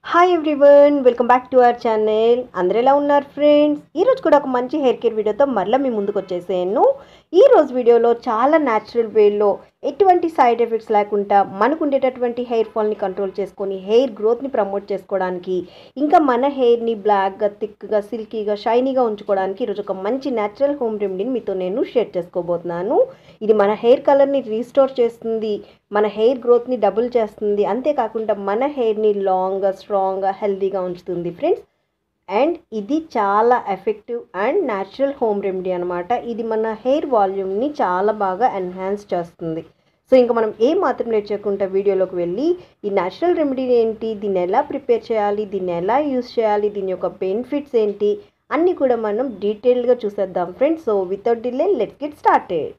hi everyone welcome back to our channel అందరు ఎలా ఉన్నారు ఫ్రెండ్స్ ఈరోజు కూడా ఒక మంచి హెయిర్ కేర్ వీడియోతో మరలా మీ ముందుకు వచ్చేసాను ఈ రోజు వీడియోలో చాలా న్యాచురల్ వేలో ఎటువంటి సైడ్ ఎఫెక్ట్స్ లేకుండా మనకు ఉండేటటువంటి హెయిర్ ఫాల్ని కంట్రోల్ చేసుకొని హెయిర్ గ్రోత్ని ప్రమోట్ చేసుకోవడానికి ఇంకా మన హెయిర్ని బ్లాక్గా థిక్గా సిల్కీగా షైనీగా ఉంచుకోవడానికి ఈరోజు ఒక మంచి న్యాచురల్ హోమ్ రెమెడీని మీతో నేను షేర్ చేసుకోబోతున్నాను ఇది మన హెయిర్ కలర్ని రీస్టోర్ చేస్తుంది మన హెయిర్ గ్రోత్ని డబుల్ చేస్తుంది అంతేకాకుండా మన హెయిర్ని లాంగ్గా స్ట్రాంగ్గా హెల్తీగా ఉంచుతుంది ఫ్రెండ్స్ అండ్ ఇది చాలా effective and natural home remedy అనమాట ఇది మన హెయిర్ వాల్యూమ్ని చాలా బాగా ఎన్హాన్స్ చేస్తుంది సో ఇంకా మనం ఏ మాత్రం లేట్ చేయకుండా వీడియోలోకి వెళ్ళి ఈ న్యాచురల్ రెమెడీ ఏంటి దీన్ని ఎలా ప్రిపేర్ చేయాలి దీన్ని ఎలా యూస్ చేయాలి దీని యొక్క బెనిఫిట్స్ ఏంటి అన్నీ కూడా మనం డీటెయిల్డ్గా చూసేద్దాం friends so without delay let's get started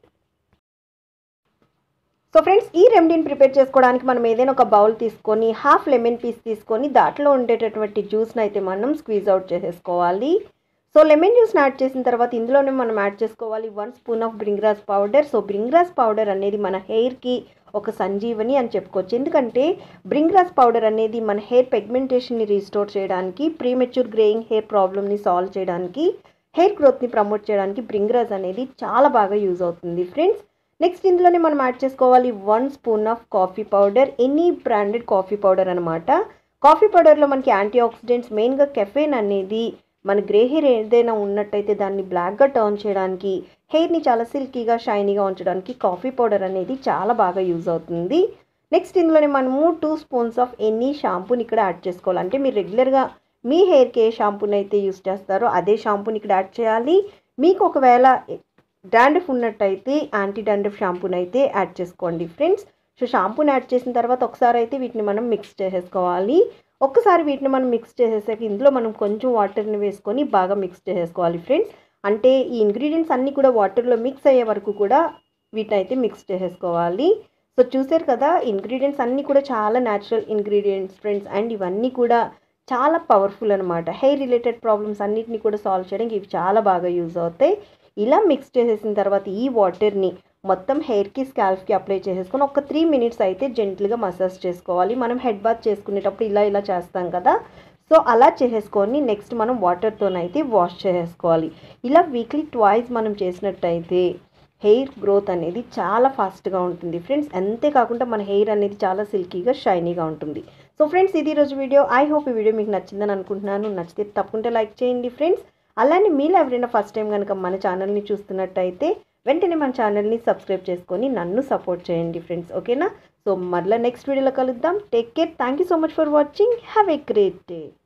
so friends ఈ రెమెడీని ప్రిపేర్ చేసుకోవడానికి మనం ఏదైనా ఒక బౌల్ తీసుకొని హాఫ్ లెమన్ పీస్ తీసుకొని దాంట్లో ఉండేటటువంటి జ్యూస్ని అయితే మనం స్క్వీజ్ అవుట్ చేసేసుకోవాలి సో లెమన్ జ్యూస్ని యాడ్ చేసిన తర్వాత ఇందులోనే మనం యాడ్ చేసుకోవాలి one spoon of bhringraj powder so bhringraj powder అనేది మన హెయిర్కి ఒక సంజీవని అని చెప్పుకోవచ్చు ఎందుకంటే బ్రింగ్రాస్ పౌడర్ అనేది మన హెయిర్ పెగ్మెంటేషన్ని రీస్టోర్ చేయడానికి ప్రీమెచ్యూర్ గ్రేయింగ్ హెయిర్ ప్రాబ్లమ్ని సాల్వ్ చేయడానికి హెయిర్ గ్రోత్ని ప్రమోట్ చేయడానికి బ్రింగ్రాస్ అనేది చాలా బాగా యూజ్ అవుతుంది ఫ్రెండ్స్ నెక్స్ట్ ఇందులోనే మనం యాడ్ చేసుకోవాలి one spoon of coffee powder any branded coffee powder అనమాట కాఫీ పౌడర్లో మనకి యాంటీ ఆక్సిడెంట్స్ మెయిన్గా కెఫెన్ అనేది మన గ్రే హెయిర్ ఏదైనా ఉన్నట్టయితే దాన్ని బ్లాక్గా టర్న్ చేయడానికి హెయిర్ని చాలా సిల్కీగా షైనీగా ఉంచడానికి కాఫీ పౌడర్ అనేది చాలా బాగా యూజ్ అవుతుంది నెక్స్ట్ ఇందులోనే మనము టూ స్పూన్స్ ఆఫ్ ఎనీ షాంపూని ఇక్కడ యాడ్ చేసుకోవాలి అంటే మీరు రెగ్యులర్గా మీ హెయిర్కి ఏ షాంపూని అయితే యూస్ చేస్తారో అదే షాంపూని ఇక్కడ యాడ్ చేయాలి మీకు ఒకవేళ డాండ్రఫ్ ఉన్నట్టయితే యాంటీ డాండ్రఫ్ షాంపూని అయితే యాడ్ చేసుకోండి ఫ్రెండ్స్ సో షాంపూని యాడ్ చేసిన తర్వాత ఒకసారి అయితే వీటిని మనం మిక్స్ చేసేసుకోవాలి ఒక్కసారి వీటిని మనం మిక్స్ చేసేసాక ఇందులో మనం కొంచెం వాటర్ని వేసుకొని బాగా మిక్స్ చేసేసుకోవాలి ఫ్రెండ్స్ అంటే ఈ ఇంగ్రీడియంట్స్ అన్నీ కూడా వాటర్లో మిక్స్ అయ్యే వరకు కూడా వీటిని అయితే మిక్స్ చేసేసుకోవాలి సో చూసారు కదా ఇంగ్రీడియంట్స్ అన్నీ కూడా చాలా న్యాచురల్ ఇంగ్రీడియంట్స్ ఫ్రెండ్స్ అండ్ ఇవన్నీ కూడా చాలా పవర్ఫుల్ అనమాట హెయిర్ రిలేటెడ్ ప్రాబ్లమ్స్ అన్నిటిని కూడా సాల్వ్ చేయడానికి ఇవి చాలా బాగా యూజ్ అవుతాయి ఇలా మిక్స్ చేసేసిన తర్వాత ఈ వాటర్ని మొత్తం హెయిర్కి స్కాల్ఫ్కి అప్లై చేసేసుకొని ఒక త్రీ మినిట్స్ అయితే జెంట్లుగా మసాజ్ చేసుకోవాలి మనం హెడ్ బాత్ చేసుకునేటప్పుడు ఇలా ఇలా చేస్తాం కదా సో అలా చేసేసుకొని నెక్స్ట్ మనం వాటర్తోనైతే వాష్ చేసేసుకోవాలి ఇలా వీక్లీ ట్వైస్ మనం చేసినట్టయితే హెయిర్ గ్రోత్ అనేది చాలా ఫాస్ట్గా ఉంటుంది ఫ్రెండ్స్ అంతేకాకుండా మన హెయిర్ అనేది చాలా సిల్కీగా షైనీగా ఉంటుంది సో ఫ్రెండ్స్ ఇది రోజు వీడియో ఐ హోప్ ఈ వీడియో మీకు నచ్చిందని అనుకుంటున్నాను నచ్చితే తప్పకుండా లైక్ చేయండి ఫ్రెండ్స్ అలానే మీలో ఎవరైనా ఫస్ట్ టైం కనుక మన ఛానల్ని చూస్తున్నట్టయితే వెంటనే మన ఛానల్ని సబ్స్క్రైబ్ చేసుకొని నన్ను సపోర్ట్ చేయండి ఫ్రెండ్స్ ఓకేనా సో మరలా నెక్స్ట్ వీడియోలో కలుద్దాం take care thank you so much for watching have a great day